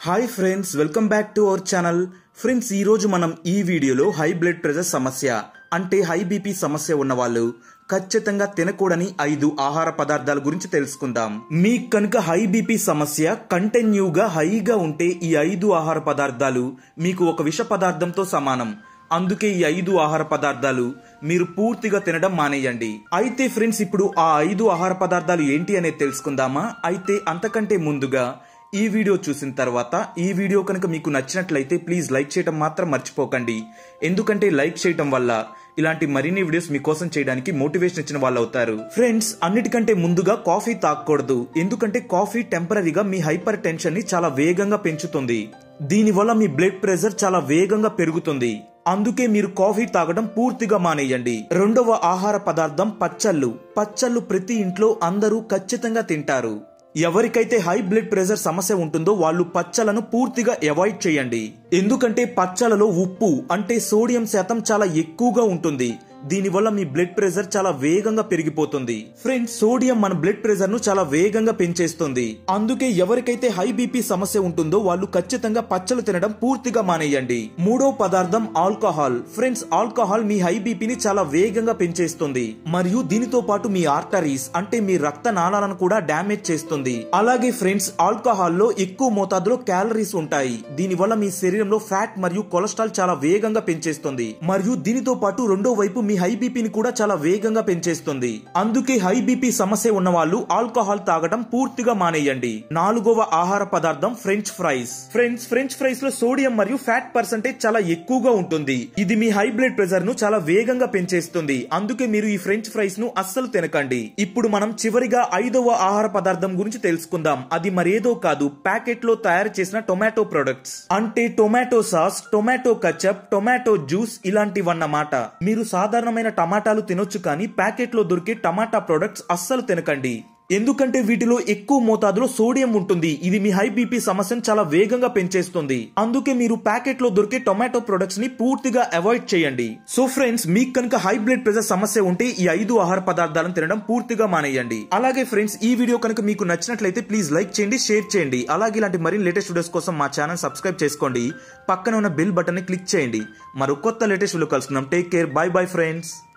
hi friends welcome back to our channel friends ఈ రోజు మనం ఈ వీడియోలో హై బ్లడ్ ప్రెషర్ సమస్య అంటే హై బీపీ సమస్య ఉన్న వాళ్ళు ఖచ్చితంగా తినకూడని ఐదు ఆహార పదార్థాల గురించి తెలుసుకుందాం మీకు కనుక హై బీపీ సమస్య కంటిన్యూగా హైగా ఉంటే ఈ ఐదు ఆహార పదార్థాలు మీకు ఒక విష పదార్థంతో సమానం అందుకే ఈ ఐదు ఆహార పదార్థాలు మీరు పూర్తిగా తినడం మానేయండి అయితే ఫ్రెండ్స్ ఇప్పుడు ఆ ఐదు ఆహార పదార్థాలు ఏంటి అనేది తెలుసుకుందామా అయితే అంతకంటే ముందుగా ఈ వీడియో చూసిన తర్వాత ఈ వీడియో కనుక మీకు నచ్చినట్లయితే ప్లీజ్ లైక్ చేయడం మాత్రం మర్చిపోకండి ఎందుకంటే లైక్ చేయడం వల్ల ఇలాంటి మరిన్ని వీడియోస్ మీకోసం చేయడానికి మోటివేషన్ ఇచ్చిన వాళ్ళు అవుతారు ఫ్రెండ్స్ అన్నిటికంటే ముందుగా కాఫీ తాగకూడదు ఎందుకంటే కాఫీ టెంపరీగా మీ హైపర్ టెన్షన్ ని చాలా వేగంగా పెంచుతుంది దీనివల్ల మీ బ్లడ్ ప్రెషర్ చాలా వేగంగా పెరుగుతుంది అందుకే మీరు కాఫీ తాగడం పూర్తిగా మానేయండి రెండవ ఆహార పదార్థం పచ్చళ్ళు పచ్చళ్ళు ప్రతి ఇంట్లో అందరూ ఖచ్చితంగా తింటారు ఎవరికైతే హై బ్లడ్ ప్రెషర్ సమస్య ఉంటుందో వాళ్ళు పచ్చలను పూర్తిగా అవాయిడ్ చేయండి ఎందుకంటే పచ్చలలో ఉప్పు అంటే సోడియం శాతం చాలా ఎక్కువగా ఉంటుంది దీనివల్ల మీ బ్లడ్ ప్రెషర్ చాలా వేగంగా పెరిగిపోతుంది ఫ్రెండ్స్ సోడియం మన బ్లడ్ ప్రెషర్ ను చాలా వేగంగా పెంచేస్తుంది అందుకే ఎవరికైతే హై బీపీ సమస్య ఉంటుందో వాళ్ళు ఖచ్చితంగా పచ్చలు తినడం పూర్తిగా మానేయండి మూడో పదార్థం ఆల్కహాల్ ఫ్రెండ్స్ ఆల్కహాల్ మీ హై బీపీని చాలా వేగంగా పెంచేస్తుంది మరియు దీనితో పాటు మీ ఆర్టరీస్ అంటే మీ రక్త నాళాలను కూడా డ్యామేజ్ చేస్తుంది అలాగే ఫ్రెండ్స్ ఆల్కహాల్ లో ఎక్కువ మోతాదులో క్యాలరీస్ ఉంటాయి దీనివల్ల మీ శరీరంలో ఫ్యాట్ మరియు కొలెస్ట్రాల్ చాలా వేగంగా పెంచేస్తుంది మరియు దీనితో పాటు రెండో వైపు మీ హై బీపీని కూడా చాలా వేగంగా పెంచేస్తుంది అందుకే హై బీపీ సమస్య ఉన్న వాళ్ళు ఆల్కహాల్ తాగడం పూర్తిగా మానేయండి నాలుగవ ఆహార పదార్థం French fries friends French fries లో సోడియం మరియు ఫ్యాట్ పర్సెంటేజ్ చాలా ఎక్కువగా ఉంటుంది ఇది మీ హై బ్లడ్ ప్రెషర్ ను చాలా వేగంగా పెంచేస్తుంది అందుకే మీరు ఈ ఫ్రెంచ్ ఫ్రైస్ ను అస్సలు తినకండి ఇప్పుడు మనం చివరిగా ఐదవ ఆహార పదార్థం గురించి తెలుసుకుందాం అది మరేదో కాదు ప్యాకెట్ లో తయారు చేసిన టొమాటో ప్రొడక్ట్స్ అంటే tomato sauce tomato ketchup tomato juice ఇలాంటివన్నమాట మీరు సాధారణమైన టమాటాలు తినొచ్చు కానీ ప్యాకెట్ లో దొరికే టమాటా ప్రొడక్ట్స్ అస్సలు తినకండి ఎందుకంటే వీటిలో ఎక్కువ మోతాదులో సోడియం ఉంటుంది ఇది మీ హై బీపీ సమస్యను చాలా వేగంగా పెంచేస్తుంది అందుకే మీరు ప్యాకెట్ లో దొరికే టొమాటో ప్రొడక్ట్స్ ని పూర్తిగా అవాయిడ్ చేయండి సో ఫ్రెండ్స్ మీకు కనుక హై బ్లడ్ ప్రెషర్ సమస్య ఉంటే ఈ ఐదు ఆహార పదార్థాలను తినడం పూర్తిగా మానేయండి అలాగే ఫ్రెండ్స్ ఈ వీడియో కనుక మీకు నచ్చినట్లయితే ప్లీజ్ లైక్ చేయండి షేర్ చేయండి అలాగే ఇలాంటి మరిన్ని లేటెస్ట్ వీడియోస్ కోసం మా ఛానల్ సబ్స్క్రైబ్ చేసుకోండి పక్కన ఉన్న బెల్ బటన్ ని క్లిక్ చేయండి మరో కొత్త లేటెస్ట్ వీడియో కలుసుకుందాం take care bye bye friends